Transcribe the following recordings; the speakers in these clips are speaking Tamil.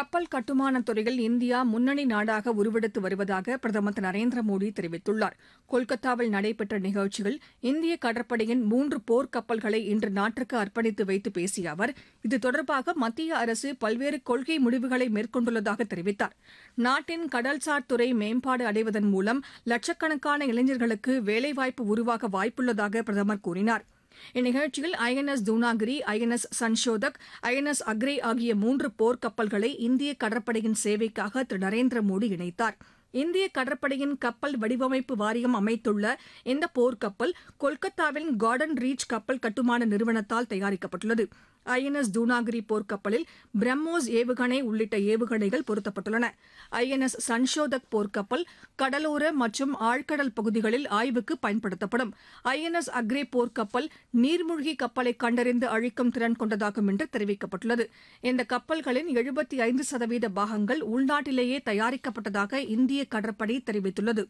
கப்பல் கட்டுமானத் துறையில் இந்தியா முன்னணி நாடாக உருவெடுத்து வருவதாக பிரதமர் திரு நரேந்திர மோடி தெரிவித்துள்ளார் கொல்கத்தாவில் நடைபெற்ற நிகழ்ச்சியில் இந்திய கடற்படையின் மூன்று போர் கப்பல்களை இன்று நாட்டிற்கு அர்ப்பணித்து வைத்து பேசிய அவர் இது தொடர்பாக மத்திய அரசு பல்வேறு கொள்கை முடிவுகளை மேற்கொண்டுள்ளதாக தெரிவித்தார் நாட்டின் கடல்சார் துறை மேம்பாடு அடைவதன் மூலம் லட்சக்கணக்கான இளைஞர்களுக்கு வேலைவாய்ப்பு உருவாக வாய்ப்புள்ளதாக பிரதமர் கூறினார் இந்நிகழ்ச்சியில் I N S Dunagiri I N S Sanshodhak I N S Agray ஆகிய மூன்று போர் கப்பல்களை இந்திய கடற்படையின் சேவைக்காக திரு நரேந்திர மோடி இணைத்தார் இந்திய கடற்படையின் கப்பல் வடிவமைப்பு வாரியம் அமைத்துள்ள இந்த போர்க்கப்பல் கொல்கத்தாவின் கார்டன் ரீச் கப்பல் கட்டுமான நிறுவனத்தால் தயாரிக்கப்பட்டுள்ளது ஐ என் எஸ் தூனாகிரி போர்க்கப்பலில் பிரம்மோஸ் ஏவுகணை உள்ளிட்ட ஏவுகணைகள் பொருத்தப்பட்டுள்ளன ஐ என் எஸ் சன்ஷோதக் போர்க்கப்பல் கடலோர மற்றும் ஆழ்கடல் பகுதிகளில் ஆய்வுக்கு பயன்படுத்தப்படும் ஐ என் எஸ் அக்ரே போர்க்கப்பல் நீர்மூழ்கி கப்பலை கண்டறிந்து அழிக்கும் திறன் கொண்டதாகும் என்று தெரிவிக்கப்பட்டுள்ளது இந்த கப்பல்களின் எழுபத்தி ஐந்து சதவீத பாகங்கள் உள்நாட்டிலேயே தயாரிக்கப்பட்டதாக இந்திய கடற்படை தெரிவித்துள்ளது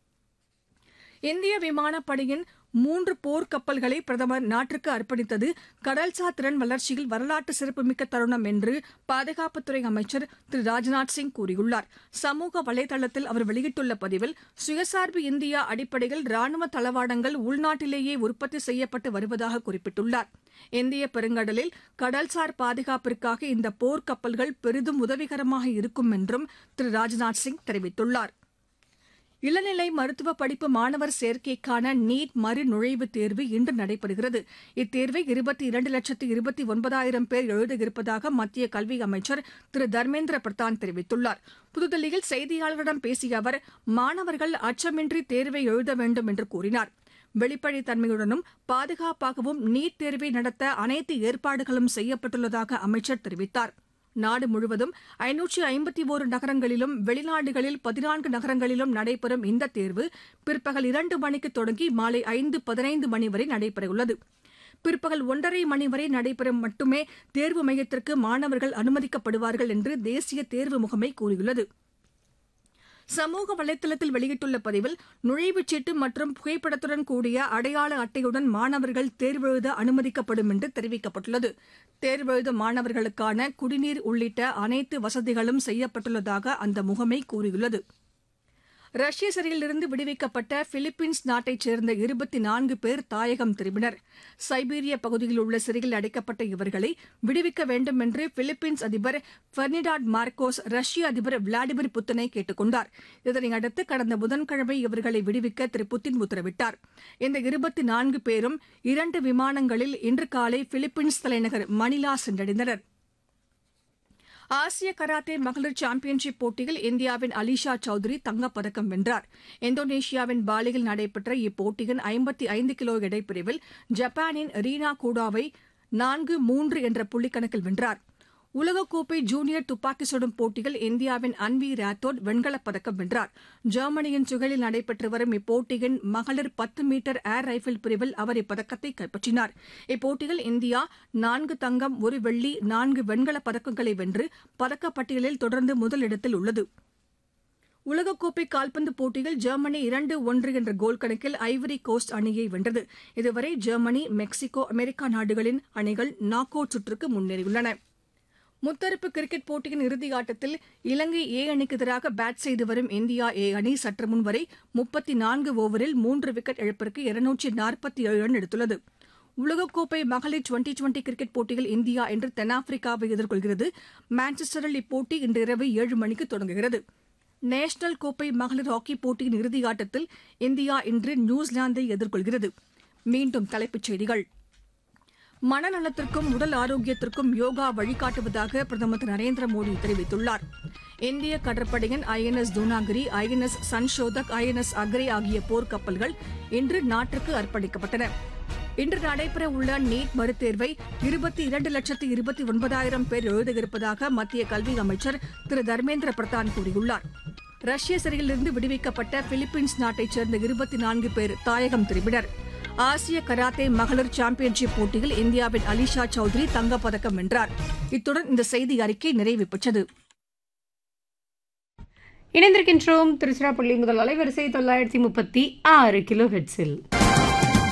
இந்திய விமானப்படையின் மூன்று போர் கப்பல்களை பிரதமர் நாட்டிற்கு அர்ப்பணித்தது கடல்சார் திறன் வளர்ச்சியில் வரலாற்று சிறப்புமிக்க தருணம் என்று பாதுகாப்புத்துறை அமைச்சர் திரு ராஜ்நாத் சிங் கூறியுள்ளார் சமூக வலைதளத்தில் அவர் வெளியிட்டுள்ள பதிவில் சுயசார்பு இந்தியா அடிப்படையில் ராணுவ தளவாடங்கள் உள்நாட்டிலேயே உற்பத்தி செய்யப்பட்டு வருவதாக குறிப்பிட்டுள்ளார் இந்திய பெருங்கடலில் கடல்சார் பாதுகாப்பிற்காக இந்த போர் கப்பல்கள் பெரிதும் உதவிகரமாக இருக்கும் என்றும் திரு ராஜ்நாத் சிங் தெரிவித்துள்ளார் இளநிலை மருத்துவ படிப்பு மாணவர் சேர்க்கைக்கான நீட் மறு நுழைவுத் தேர்வு இன்று நடைபெறுகிறது இத்தேர்வை இருபத்தி இரண்டு லட்சத்து இருபத்தி ஒன்பதாயிரம் பேர் எழுத இருப்பதாக மத்திய கல்வி அமைச்சர் திரு தர்மேந்திர பிரதான் தெரிவித்துள்ளார் புதுதில்லியில் செய்தியாளர்களிடம் பேசிய அவர் மாணவர்கள் அச்சமின்றி தேர்வை எழுத வேண்டும் என்று கூறினார் வெளிப்படைத்தன்மையுடனும் பாதுகாப்பாகவும் நீட் தேர்வை நடத்த அனைத்து ஏற்பாடுகளும் செய்யப்பட்டுள்ளதாக அமைச்சர் தெரிவித்தார் நாடு முழுவதும் ஐநூற்றி ஐம்பத்தி ஒரு நகரங்களிலும் வெளிநாடுகளில் பதினான்கு நகரங்களிலும் நடைபெறும் இந்த தேர்வு பிற்பகல் இரண்டு மணிக்கு தொடங்கி மாலை ஐந்து பதினைந்து மணி வரை நடைபெறவுள்ளது பிற்பகல் ஒன்றரை மணி வரை நடைபெறும் மட்டுமே தேர்வு மையத்திற்கு மாணவர்கள் அனுமதிக்கப்படுவார்கள் என்று தேசிய தேர்வு முகமை கூறியுள்ளது சமூக வலைதளத்தில் வெளியிட்டுள்ள பதிவில் நுழைவுச் சீட்டு மற்றும் புகைப்படத்துடன் கூடிய அடையாள அட்டையுடன் மாணவர்கள் தேர்வெழுத அனுமதிக்கப்படும் என்று தெரிவிக்கப்பட்டுள்ளது தேர்வெழுத மாணவர்களுக்கான குடிநீர் உள்ளிட்ட அனைத்து வசதிகளும் செய்யப்பட்டுள்ளதாக அந்த முகமை கூறியுள்ளது ரஷ்ய சிறையிலிருந்து விடுவிக்கப்பட்ட பிலிப்பீன்ஸ் நாட்டைச் சேர்ந்த இருபத்தி நான்கு பேர் தாயகம் திரும்பினர் சைபீரிய பகுதியில் உள்ள சிறையில் அடைக்கப்பட்ட இவர்களை விடுவிக்க வேண்டும் என்று பிலிப்பீன்ஸ் அதிபர் பெர்னிடாட் மார்க்கோஸ் ரஷ்ய அதிபர் விளாடிமிர் புத்தினை கேட்டுக் கொண்டார் இதனையடுத்து கடந்த புதன்கிழமை இவர்களை விடுவிக்க திரு புத்தின் உத்தரவிட்டார் இந்த இருபத்தி நான்கு பேரும் இரண்டு விமானங்களில் இன்று காலை பிலிப்பீன்ஸ் தலைநகர் மணிலா சென்றடைந்தனா் ஆசிய கராத்தே மகளிர் சாம்பியன்ஷிப் போட்டியில் இந்தியாவின் அலிஷா சௌத்ரி தங்கப்பதக்கம் வென்றார் இந்தோனேஷியாவின் பாலியில் நடைபெற்ற இப்போட்டியின் ஐம்பத்தி ஐந்து கிலோ எடைப்பிரிவில் ஜப்பானின் ரீனா கூடாவை நான்கு மூன்று என்ற புள்ளிக்கணக்கில் வென்றார் உலகக்கோப்பை ஜூனியர் துப்பாக்கி சுடும் போட்டியில் இந்தியாவின் அன்வி ராத்தோட் வெண்கலப் பதக்கம் வென்றார் ஜெர்மனியின் சுகலில் நடைபெற்று வரும் இப்போட்டியின் மகளிர் பத்து மீட்டர் ஏர் ரைபிள் பிரிவில் அவர் இப்பதக்கத்தை கைப்பற்றினார் இப்போட்டியில் இந்தியா நான்கு தங்கம் ஒரு வெள்ளி நான்கு வெண்கலப் பதக்கங்களை வென்று பதக்கப்பட்டியலில் தொடர்ந்து முதலிடத்தில் உள்ளது உலகக்கோப்பை கால்பந்து போட்டியில் ஜெர்மனி இரண்டு ஒன்று என்ற கோல் கணக்கில் ஐவரி கோஸ்ட் அணியை வென்றது இதுவரை ஜெர்மனி மெக்சிகோ அமெரிக்கா நாடுகளின் அணிகள் நாக் அவுட் சுற்றுக்கு முன்னேறியுள்ளன முத்தரப்பு கிரிக்கெட் போட்டியின் இறுதி ஆட்டத்தில் இலங்கை ஏ அணிக்கு எதிராக பேட் செய்து வரும் இந்தியா ஏ அணி சற்று முன் வரை முப்பத்தி நான்கு ஓவரில் மூன்று விக்கெட் இழப்பிற்கு இருநூற்றி நாற்பத்தி ஏழு ரன் எடுத்துள்ளது உலகக்கோப்பை மகளிர் டுவெண்டி டுவெண்டி கிரிக்கெட் போட்டியில் இந்தியா இன்று தென்னாப்பிரிக்காவை எதிர்கொள்கிறது மான்செஸ்டரில் இப்போட்டி இன்று இரவு ஏழு மணிக்கு தொடங்குகிறது நேஷனல் கோப்பை மகளிர் ஹாக்கி போட்டியின் இறுதி ஆட்டத்தில் இந்தியா இன்று நியூசிலாந்தை எதிர்கொள்கிறது மீண்டும் தலைப்புச் செய்திகள் மனநலத்திற்கும் உடல் ஆரோக்கியத்திற்கும் யோகா வழிகாட்டுவதாக பிரதமர் திரு நரேந்திர மோடி தெரிவித்துள்ளார் இந்திய கடற்படையின் I N S Dunagiri I N S Sanshodhak I N S Agray ஆகிய போர்க்கப்பல்கள் இன்று நாட்டிற்கு அர்ப்பணிக்கப்பட்டன இன்று நடைபெற உள்ள நீட் மறுதேர்வை இருபத்தி இரண்டு லட்சத்து இருபத்தி ஒன்பதாயிரம் பேர் எழுதியிருப்பதாக மத்திய கல்வி அமைச்சர் திரு தர்மேந்திர பிரதான் கூறியுள்ளார் ரஷ்ய சிறையிலிருந்து விடுவிக்கப்பட்ட பிலிப்பீன்ஸ் நாட்டைச் சேர்ந்த இருபத்தி நான்கு பேர் தாயகம் திரும்பினர் ஆசிய கராத்தே மகளிர் சாம்பியன்ஷிப் போட்டியில் இந்தியாவின் அலிஷா சௌத்ரி தங்கப்பதக்கம் வென்றார் இத்துடன் இந்த செய்தி அறிக்கை நிறைவு பெற்றது இணைந்திருக்கின்றோம் திருச்சிராப்பள்ளி முதல் அலைவரிசை தொள்ளாயிரத்தி முப்பத்தி ஆறு கிலோ ஹெட்ஸில்